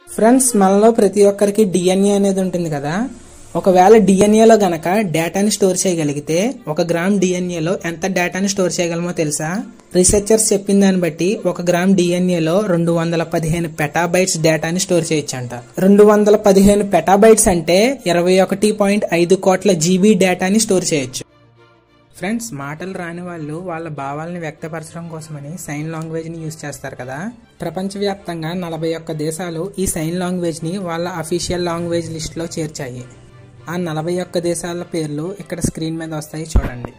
friends మనలో ప్రతి ఒక్కరికి డిఎన్ఏ అనేది ఉంటుంది కదా ఒకవేళ డిఎన్ఏలో గనక డేటాని స్టోర్ చేయగలిగితే ఒక గ్రామ్ డిఎన్ఏలో ఎంత డేటాని స్టోర్ చేయగలమో తెలుసా రీసెర్చర్స్ చెప్పిన దాన్ని బట్టి ఒక గ్రామ్ డిఎన్ఏలో రెండు వందల పదిహేను పెటాబైట్స్ డేటాని స్టోర్ చేయొచ్చంట రెండు వందల పదిహేను పెటాబైట్స్ అంటే ఇరవై ఒకటి పాయింట్ ఐదు కోట్ల జీబీ డేటాని స్టోర్ చేయొచ్చు ఫ్రెండ్స్ మాటలు రాని వాళ్ళు వాళ్ళ భావాలను వ్యక్తపరచడం కోసమని సైన్ లాంగ్వేజ్ ని యూజ్ చేస్తారు కదా ప్రపంచవ్యాప్తంగా నలభై ఒక్క దేశాలు ఈ సైన్ లాంగ్వేజ్ ని వాళ్ళ అఫీషియల్ లాంగ్వేజ్ లిస్ట్ లో చేర్చాయి ఆ నలభై ఒక్క దేశాల పేర్లు ఇక్కడ స్క్రీన్ మీద వస్తాయి చూడండి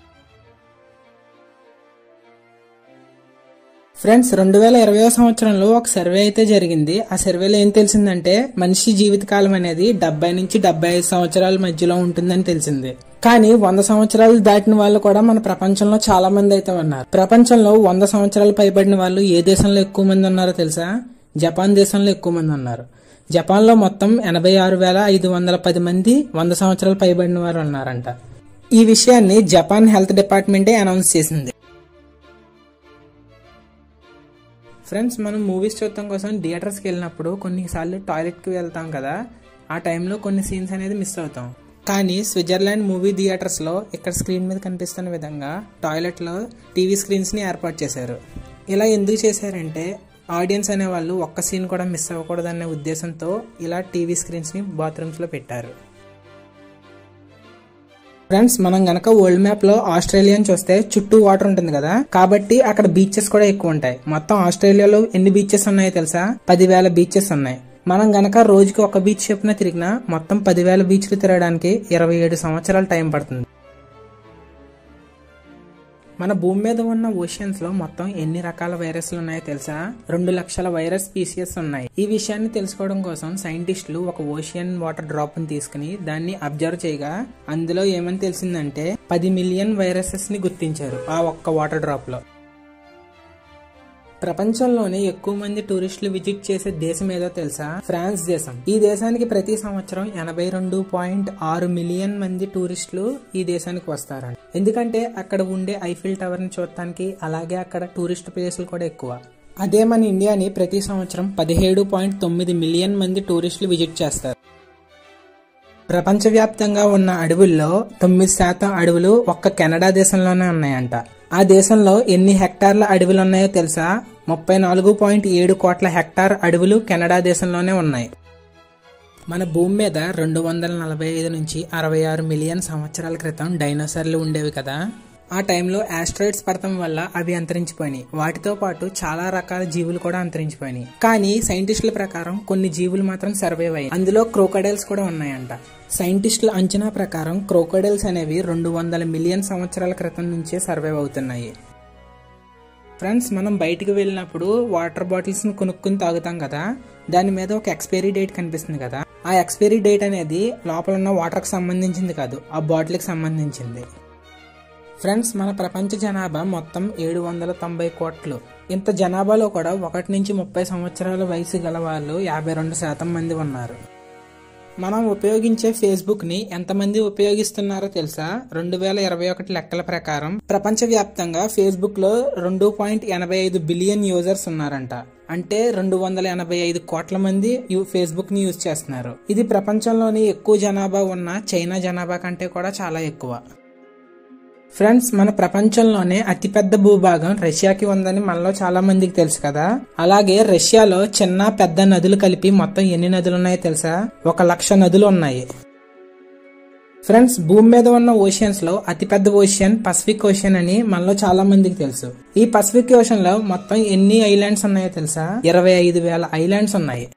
ఫ్రెండ్స్ రెండు వేల ఇరవై సంవత్సరంలో ఒక సర్వే అయితే జరిగింది ఆ సర్వేలో ఏం తెలిసిందంటే మనిషి జీవితకాలం అనేది డెబ్బై నుంచి డెబ్బై ఐదు సంవత్సరాల మధ్యలో ఉంటుందని తెలిసింది కానీ వంద సంవత్సరాలు దాటిన వాళ్ళు కూడా మన ప్రపంచంలో చాలా మంది అయితే ఉన్నారు ప్రపంచంలో వంద సంవత్సరాలు పైబడిన వాళ్ళు ఏ దేశంలో ఎక్కువ మంది ఉన్నారో తెలుసా జపాన్ దేశంలో ఎక్కువ మంది ఉన్నారు జపాన్లో మొత్తం ఎనభై ఆరు వేల ఐదు వందల పది మంది వంద సంవత్సరాలు పైబడిన వారు ఉన్నారంట ఈ విషయాన్ని జపాన్ హెల్త్ డిపార్ట్మెంటే అనౌన్స్ చేసింది ఫ్రెండ్స్ మనం మూవీస్ చూడటం కోసం థియేటర్స్కి వెళ్ళినప్పుడు కొన్నిసార్లు టాయిలెట్కి వెళ్తాం కదా ఆ టైంలో కొన్ని సీన్స్ అనేది మిస్ అవుతాం కానీ స్విట్జర్లాండ్ మూవీ థియేటర్స్లో ఇక్కడ స్క్రీన్ మీద కనిపిస్తున్న విధంగా టాయిలెట్లో టీవీ స్క్రీన్స్ని ఏర్పాటు చేశారు ఇలా ఎందుకు చేశారంటే ఆడియన్స్ అనేవాళ్ళు ఒక్క సీన్ కూడా మిస్ అవ్వకూడదనే ఉద్దేశంతో ఇలా టీవీ స్క్రీన్స్ని బాత్రూమ్స్లో పెట్టారు ఫ్రెండ్స్ మనం గనక వరల్డ్ మ్యాప్ లో ఆస్ట్రేలియాని చూస్తే చుట్టూ వాటర్ ఉంటుంది కదా కాబట్టి అక్కడ బీచెస్ కూడా ఎక్కువ ఉంటాయి మొత్తం ఆస్ట్రేలియాలో ఎన్ని బీచెస్ ఉన్నాయో తెలుసా పదివేల బీచెస్ ఉన్నాయి మనం గనక రోజుకి ఒక బీచ్ చెప్పిన తిరిగినా మొత్తం పదివేల బీచ్లు తిరగడానికి ఇరవై ఏడు సంవత్సరాల టైం పడుతుంది మన భూమి మీద ఉన్న ఓషియన్స్ లో మొత్తం ఎన్ని రకాల వైరస్లు ఉన్నాయో తెలుసా రెండు లక్షల వైరస్ స్పీసియస్ ఉన్నాయి ఈ విషయాన్ని తెలుసుకోవడం కోసం సైంటిస్టులు ఒక ఓషియన్ వాటర్ డ్రాప్ ని తీసుకుని దాన్ని అబ్జర్వ్ చేయగా అందులో ఏమని తెలిసిందంటే పది మిలియన్ వైరసెస్ ని గుర్తించారు ఆ ఒక్క వాటర్ డ్రాప్ లో ప్రపంచంలోనే ఎక్కువ మంది టూరిస్టులు విజిట్ చేసే దేశం ఏదో తెలుసా ఫ్రాన్స్ దేశం ఈ దేశానికి ప్రతి సంవత్సరం ఎనభై రెండు పాయింట్ ఆరు మిలియన్ మంది టూరిస్టులు ఈ దేశానికి వస్తారంట ఎందుకంటే అక్కడ ఉండే ఐఫిల్ టవర్ ని చూడటానికి అలాగే అక్కడ టూరిస్ట్ ప్లేసులు కూడా ఎక్కువ అదే మన ఇండియాని ప్రతి సంవత్సరం పదిహేడు పాయింట్ తొమ్మిది మిలియన్ మంది టూరిస్టులు విజిట్ చేస్తారు ప్రపంచవ్యాప్తంగా ఉన్న అడవుల్లో తొమ్మిది శాతం అడవులు ఒక్క కెనడా దేశంలోనే ఉన్నాయంట ఆ దేశంలో ఎన్ని హెక్టార్ల అడవులు ఉన్నాయో తెలుసా ముప్పై నాలుగు పాయింట్ ఏడు కోట్ల హెక్టార్ అడవులు కెనడా దేశంలోనే ఉన్నాయి మన భూమి మీద రెండు వందల నలభై ఐదు నుంచి అరవై ఆరు మిలియన్ సంవత్సరాల క్రితం డైనోసార్లు ఉండేవి కదా ఆ టైంలో ఆస్ట్రాయిడ్స్ పడటం వల్ల అవి అంతరించిపోయినాయి వాటితో పాటు చాలా రకాల జీవులు కూడా అంతరించిపోయినాయి కానీ సైంటిస్టుల ప్రకారం కొన్ని జీవులు మాత్రం సర్వైవ్ అయ్యాయి అందులో క్రోకడైల్స్ కూడా ఉన్నాయంట సైంటిస్టుల అంచనా ప్రకారం క్రోకడైల్స్ అనేవి రెండు వందల మిలియన్ సంవత్సరాల క్రితం నుంచే సర్వైవ్ అవుతున్నాయి ఫ్రెండ్స్ మనం బయటికి వెళ్ళినప్పుడు వాటర్ బాటిల్స్ ని కొనుక్కుని తాగుతాం కదా దాని మీద ఒక ఎక్స్పైరీ డేట్ కనిపిస్తుంది కదా ఆ ఎక్స్పైరీ డేట్ అనేది లోపల ఉన్న వాటర్ కి సంబంధించింది కాదు ఆ బాటిల్ కి సంబంధించింది ఫ్రెండ్స్ మన ప్రపంచ జనాభా మొత్తం ఏడు వందల తొంభై కోట్లు ఇంత జనాభాలో కూడా ఒకటి నుంచి ముప్పై సంవత్సరాల వయసు గల వాళ్ళు యాభై రెండు శాతం మంది ఉన్నారు మనం ఉపయోగించే ఫేస్బుక్ ని ఎంతమంది ఉపయోగిస్తున్నారో తెలుసా రెండు వేల ఇరవై ఒకటి లెక్కల ప్రకారం ప్రపంచవ్యాప్తంగా ఫేస్బుక్ లో రెండు పాయింట్ ఎనభై ఐదు బిలియన్ యూజర్స్ ఉన్నారంట అంటే రెండు వందల ఎనభై ఐదు కోట్ల మంది ఫేస్బుక్ ని యూజ్ చేస్తున్నారు ఇది ప్రపంచంలోని ఎక్కువ జనాభా ఉన్న చైనా జనాభా కంటే కూడా చాలా ఎక్కువ ఫ్రెండ్స్ మన ప్రపంచంలోనే అతిపెద్ద భూభాగం రష్యాకి ఉందని మనలో చాలా మందికి తెలుసు కదా అలాగే రష్యాలో చిన్న పెద్ద నదులు కలిపి మొత్తం ఎన్ని నదులు ఉన్నాయో తెలుసా ఒక లక్ష నదులు ఉన్నాయి ఫ్రెండ్స్ భూమి మీద ఉన్న ఓషియన్స్ లో అతిపెద్ద ఓషియన్ పసిఫిక్ ఓషియన్ అని మనలో చాలా మందికి తెలుసు ఈ పసిఫిక్ ఓషన్ లో మొత్తం ఎన్ని ఐలాండ్స్ ఉన్నాయో తెలుసా ఇరవై ఐదు వేల ఐలాండ్స్ ఉన్నాయి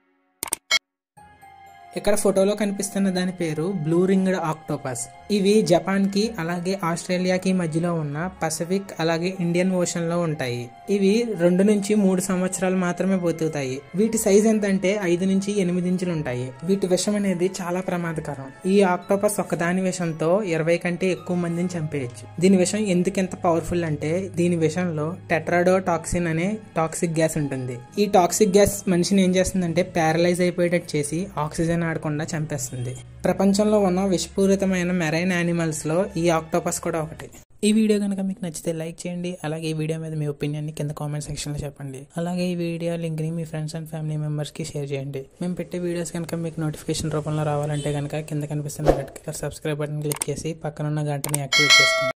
ఇక్కడ ఫోటోలో కనిపిస్తున్న దాని పేరు బ్లూ రింగ్డ్ ఆక్టోపస్ ఇవి జపాన్ కి అలాగే ఆస్ట్రేలియాకి మధ్యలో ఉన్న పసిఫిక్ అలాగే ఇండియన్ ఓషన్ లో ఉంటాయి ఇవి రెండు నుంచి మూడు సంవత్సరాలు మాత్రమే బతుకుతాయి వీటి సైజ్ ఎంతంటే ఐదు నుంచి ఎనిమిది ఇంచులు ఉంటాయి వీటి విషం అనేది చాలా ప్రమాదకరం ఈ ఆక్టోపస్ ఒకదాని విషంతో ఇరవై కంటే ఎక్కువ మందిని చంపేయచ్చు దీని విషం ఎందుకు ఎంత పవర్ఫుల్ అంటే దీని విషంలో టెట్రాడో టాక్సిన్ అనే టాక్సిక్ గ్యాస్ ఉంటుంది ఈ టాక్సిక్ గ్యాస్ మనిషిని ఏం చేస్తుందంటే ప్యారలైజ్ అయిపోయేటట్టు చేసి ఆక్సిజన్ ఆడకుండా చంపేస్తుంది ప్రపంచంలో ఉన్న విషపూరితమైన మెరైన్ యానిమల్స్ లో ఈ ఆక్టోపస్ కూడా ఒకటి ఈ వీడియో కనుక మీకు నచ్చితే లైక్ చేయండి అలాగే ఈ వీడియో మీద మీ ఒపీనియన్ని కింద కామెంట్ సెక్షన్లో చెప్పండి అలాగే ఈ వీడియో లింక్ని మీ ఫ్రెండ్స్ అండ్ ఫ్యామిలీ మెంబర్స్కి షేర్ చేయండి మేము పెట్టే వీడియోస్ కనుక మీకు నోటిఫికేషన్ రూపంలో రావాలంటే కనుక కింద కనిపిస్తున్న red colour subscribe button click చేసి పక్కనున్న గంటని యాక్టివేట్ చేసుకోండి